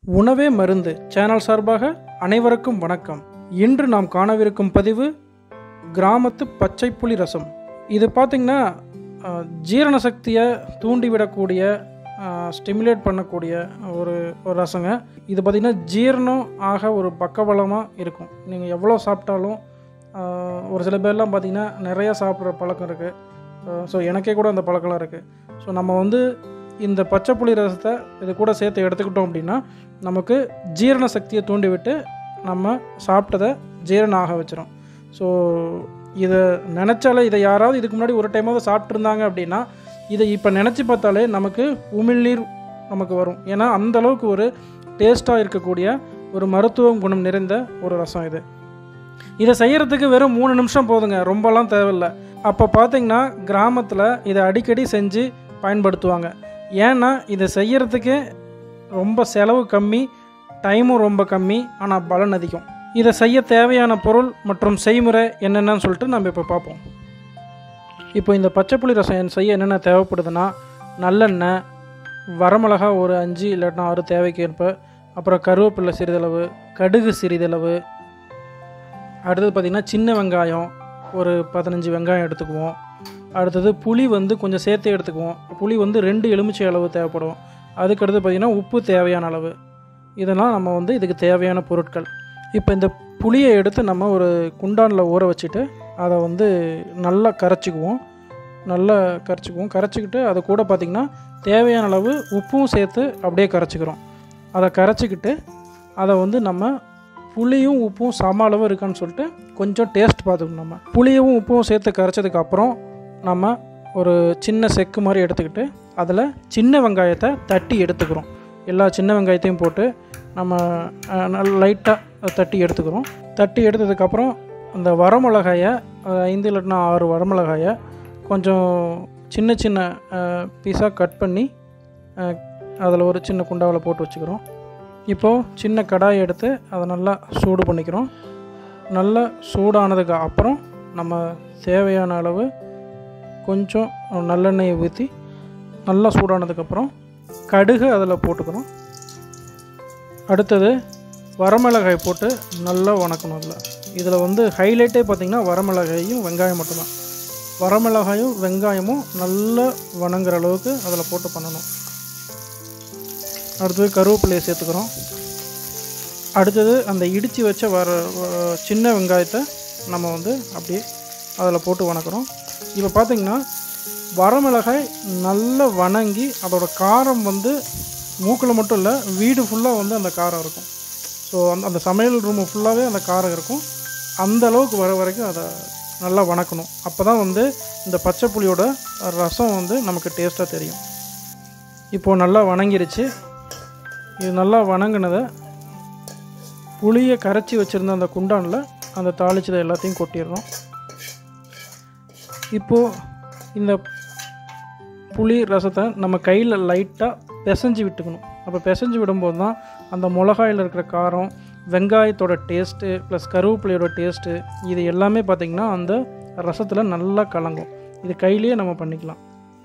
உணவே மருந்து சேனல் சார்பாக அனைவருக்கும் வணக்கம் இன்று நாம் காணவிருக்கும் பதிவு கிராமத்து பச்சை புளி ரசம் இது பார்த்திங்கன்னா அஹ், ஜீரண சக்தியை தூண்டிவிடக்கூடிய ஸ்டிமுலேட் பண்ணக்கூடிய ஒரு ஒரு ரசங்க இது பார்த்திங்கன்னா ஜீரணம் ஆக ஒரு பக்கபலமாக இருக்கும் நீங்கள் எவ்வளோ சாப்பிட்டாலும் அஹ், ஒரு சில பேர்லாம் பார்த்திங்கன்னா நிறையா சாப்பிட்ற பழக்கம் இருக்குது ஸோ எனக்கே கூட அந்த பழக்கம்லாம் இருக்குது ஸோ நம்ம வந்து இந்த பச்சை புளி ரசத்தை இது கூட சேர்த்து எடுத்துக்கிட்டோம் அப்படின்னா நமக்கு ஜீரண சக்தியை தூண்டிவிட்டு நம்ம சாப்பிட்டதை ஜீரணம் ஆக வச்சிரும் ஸோ இதை நினச்சாலே இதை யாராவது இதுக்கு முன்னாடி ஒரு டைமாவது சாப்பிட்ருந்தாங்க அப்படின்னா இதை இப்போ நினச்சி பார்த்தாலே நமக்கு உமிழ்நீர் நமக்கு வரும் ஏன்னா அந்த அளவுக்கு ஒரு டேஸ்ட்டாக இருக்கக்கூடிய ஒரு மருத்துவ குணம் நிறைந்த ஒரு ரசம் இது இதை செய்யறதுக்கு வெறும் மூணு நிமிஷம் போதுங்க ரொம்பலாம் தேவையில்லை அப்போ பார்த்தீங்கன்னா கிராமத்தில் இதை அடிக்கடி செஞ்சு பயன்படுத்துவாங்க ஏன்னா இதை செய்யறதுக்கு ரொம்ப செலவு கம்மி டைமும் ரொம்ப கம்மி ஆனால் பலன் அதிகம் இதை செய்ய தேவையான பொருள் மற்றும் செய்முறை என்னென்னு சொல்லிட்டு நம்ம இப்போ பார்ப்போம் இப்போ இந்த பச்சைப்புளி ரசம் செய்ய என்னென்ன தேவைப்படுதுன்னா நல்லெண்ணெய் வரமிளகா ஒரு அஞ்சு இல்லாட்டினா ஆறு தேவைக்கு ஏற்ப அப்புறம் கருவேப்பிலை சிறிதளவு கடுகு சிறிதளவு அடுத்தது பார்த்திங்கன்னா சின்ன வெங்காயம் ஒரு பதினஞ்சு வெங்காயம் எடுத்துக்குவோம் அடுத்தது புளி வந்து கொஞ்சம் சேர்த்து எடுத்துக்குவோம் புளி வந்து ரெண்டு எலுமிச்சை அளவு தேவைப்படும் அதுக்கடுத்து பார்த்திங்கன்னா உப்பு தேவையான அளவு இதெல்லாம் நம்ம வந்து இதுக்கு தேவையான பொருட்கள் இப்போ இந்த புளியை எடுத்து நம்ம ஒரு குண்டானில் ஊற வச்சுட்டு அதை வந்து நல்லா கரைச்சிக்குவோம் நல்லா கரைச்சிக்குவோம் கரைச்சிக்கிட்டு அது கூட பார்த்திங்கன்னா தேவையான அளவு உப்பும் சேர்த்து அப்படியே கரைச்சிக்கிறோம் அதை கரைச்சிக்கிட்டு அதை வந்து நம்ம புளியும் உப்பும் சம அளவு இருக்கான்னு சொல்லிட்டு கொஞ்சம் டேஸ்ட் பார்த்துக்கணும் நம்ம புளியும் உப்பும் சேர்த்து கரைச்சதுக்கு அப்புறம் நம்ம ஒரு சின்ன செக்கு மாதிரி எடுத்துக்கிட்டு அதில் சின்ன வெங்காயத்தை தட்டி எடுத்துக்கிறோம் எல்லா சின்ன வெங்காயத்தையும் போட்டு நம்ம அஹ், நல்ல லைட்டாக தட்டி எடுத்துக்கிறோம் தட்டி எடுத்ததுக்கப்புறம் அந்த வரமிளகாயை அஹ், ஐந்து இல்லைன்னா ஆறு வரமிளகாயை கொஞ்சம் சின்ன சின்ன பீஸாக கட் பண்ணி அதில் ஒரு சின்ன குண்டாவில் போட்டு வச்சுக்கிறோம் இப்போது சின்ன கடாய் எடுத்து அதை நல்லா சூடு பண்ணிக்கிறோம் நல்லா சூடானதுக்கு அப்புறம் நம்ம தேவையான அளவு கொஞ்சம் நல்லெண்ணெயை ஊற்றி நல்லா சூடானதுக்கப்புறம் கடுகு அதில் போட்டுக்கிறோம் அடுத்தது வரமிளகாய் போட்டு நல்லா வணக்கணும் இதில் இதில் வந்து ஹைலைட்டே பார்த்திங்கன்னா வரமிளகாயும் வெங்காயம் மட்டும்தான் வரமிளகாயும் வெங்காயமும் நல்லா வணங்குற அளவுக்கு அதில் போட்டு பண்ணணும் அடுத்தது கருவேப்பிலையை சேர்த்துக்கிறோம் அடுத்தது அந்த இடித்து வச்ச வர வ- சின்ன வெங்காயத்தை நம்ம வந்து அப்படியே அதில் போட்டு வணக்கிறோம் இப்போ பார்த்திங்கன்னா வரமிளகாய் நல்லா வணங்கி அதோட காரம் வந்து மூக்கில் மட்டும் இல்லை வீடு ஃபுல்லாக வந்து அந்த காரம் இருக்கும் ஸோ அந்த அந்த சமையல் ரூமு ஃபுல்லாகவே அந்த காரம் இருக்கும் அந்த அளவுக்கு வர வரைக்கும் அதை நல்லா வணக்கணும் அப்போ தான் வந்து இந்த பச்சை புளியோட ரசம் வந்து நமக்கு டேஸ்ட்டாக தெரியும் இப்போது நல்லா வணங்கிருச்சு இது நல்லா வணங்கினதை புளியை கரைச்சி வச்சுருந்த அந்த குண்டானில் அந்த தாளிச்சதை எல்லாத்தையும் கொட்டிடுறோம் இப்போது இந்த புளி ரசத்தை நம்ம கையில் லைட்டாக பிசைஞ்சு விட்டுக்கணும் அப்போ பிசைஞ்சு விடும்போது தான் அந்த மிளகாயில் இருக்கிற காரம் வெங்காயத்தோட டேஸ்ட்டு ப்ளஸ் கருவேப்பிலையோட டேஸ்ட்டு இது எல்லாமே பார்த்திங்கன்னா அந்த ரசத்தில் நல்லா கலங்கும் இது கையிலேயே நம்ம பண்ணிக்கலாம்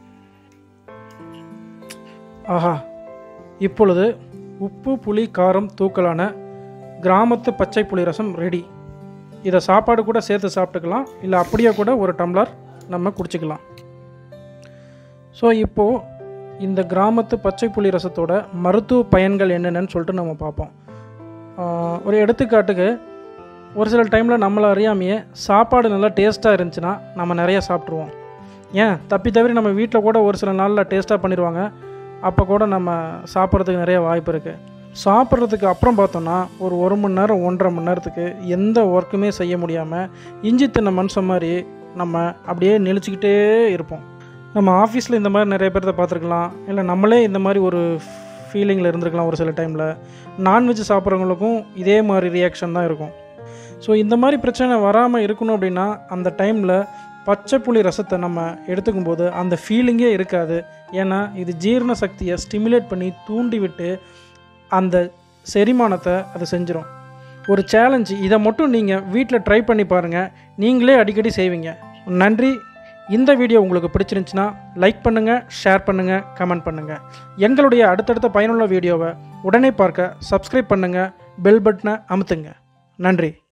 ஆஹா இப்பொழுது உப்பு புளி காரம் தூக்கலான கிராமத்து பச்சை புளி ரசம் ரெடி இதை சாப்பாடு கூட சேர்த்து சாப்பிட்டுக்கலாம் இல்லை அப்படியே கூட ஒரு டம்ளர் நம்ம குடிச்சிக்கலாம் ஸோ இப்போது இந்த கிராமத்து பச்சை புளி ரசத்தோட மருத்துவ பயன்கள் என்னென்னு சொல்லிட்டு நம்ம பார்ப்போம் ஆஹ் ஒரு எடுத்துக்காட்டுக்கு ஒரு சில டைமில் நம்மளை அறியாமையே சாப்பாடு நல்லா டேஸ்ட்டாக இருந்துச்சுன்னா நம்ம நிறைய சாப்பிட்ருவோம் ஏன் தப்பி தவிர நம்ம வீட்டில் கூட ஒரு சில நாளில் டேஸ்ட்டாக பண்ணிடுவாங்க அப்போ கூட நம்ம சாப்பிட்றதுக்கு நிறைய வாய்ப்பு இருக்குது சாப்பிட்றதுக்கு அப்புறம் பார்த்தோன்னா ஒரு ஒரு மணி நேரம் ஒன்றரை மணி நேரத்துக்கு எந்த ஒர்க்குமே செய்ய முடியாமல் இஞ்சி தின்ன மனுஷன் மாதிரி நம்ம அப்படியே நெளிச்சிக்கிட்டே இருப்போம் நம்ம ஆஃபீஸில் இந்த மாதிரி நிறைய பேர்த்த பார்த்துருக்கலாம் இல்லை நம்மளே இந்த மாதிரி ஒரு ஃபீலிங்கில் இருந்திருக்கலாம் ஒரு சில டைமில் நான்வெஜ் சாப்பிட்றவங்களுக்கும் இதே மாதிரி ரியாக்ஷன் தான் இருக்கும் ஸோ இந்த மாதிரி பிரச்சனை வராமல் இருக்கணும் அப்படின்னா அந்த டைமில் பச்சை புளி ரசத்தை நம்ம எடுத்துக்கும் போது அந்த ஃபீலிங்கே இருக்காது ஏன்னா இது ஜீரண சக்தியை ஸ்டிமுலேட் பண்ணி தூண்டி விட்டு அந்த செரிமானத்தை அது செஞ்சிடும் ஒரு சேலஞ்சு இதை மட்டும் நீங்கள் வீட்டில் ட்ரை பண்ணி பாருங்கள் நீங்களே அடிக்கடி செய்வீங்க நன்றி இந்த வீடியோ உங்களுக்கு பிடிச்சிருந்துச்சுன்னா லைக் பண்ணுங்கள் ஷேர் பண்ணுங்கள் கமெண்ட் பண்ணுங்கள் எங்களுடைய அடுத்தடுத்த பயனுள்ள வீடியோவை உடனே பார்க்க சப்ஸ்கிரைப் பண்ணுங்கள் பெல் பட்டனை அமுத்துங்க நன்றி